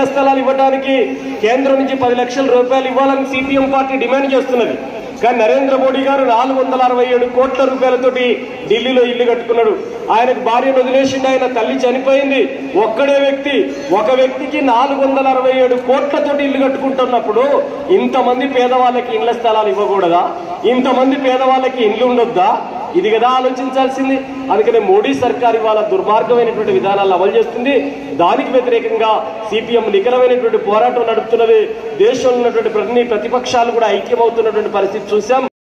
స్థలాలు ఇవ్వడానికి కేంద్రం నుంచి పది లక్షల రూపాయలు ఇవ్వాలని సిపిఎం పార్టీ డిమాండ్ చేస్తున్నది కానీ నరేంద్ర మోడీ గారు నాలుగు వందల అరవై ఏడు కోట్ల రూపాయలతోటి ఢిల్లీలో ఇల్లు కట్టుకున్నాడు ఆయనకు భార్యను వదిలేసిండు ఆయన తల్లి చనిపోయింది ఒక్కడే వ్యక్తి ఒక వ్యక్తికి నాలుగు వందల అరవై ఏడు కోట్లతోటి ఇల్లు కట్టుకుంటున్నప్పుడు ఇంతమంది పేదవాళ్ళకి ఇళ్ల స్థలాలు ఇవ్వకూడదా ఇంతమంది పేదవాళ్ళకి ఇల్లు ఉండొద్దా ఇది కదా ఆలోచించాల్సింది అందుకనే మోడీ సర్కార్ ఇవాళ దుర్మార్గమైనటువంటి విధానాలు అమలు చేస్తుంది దానికి వ్యతిరేకంగా సిపిఎం నికరమైనటువంటి పోరాటం నడుపుతున్నది దేశంలో ఉన్నటువంటి ప్రతి ప్రతిపక్షాలు కూడా ఐక్యమవుతున్నటువంటి పరిస్థితి చూశాం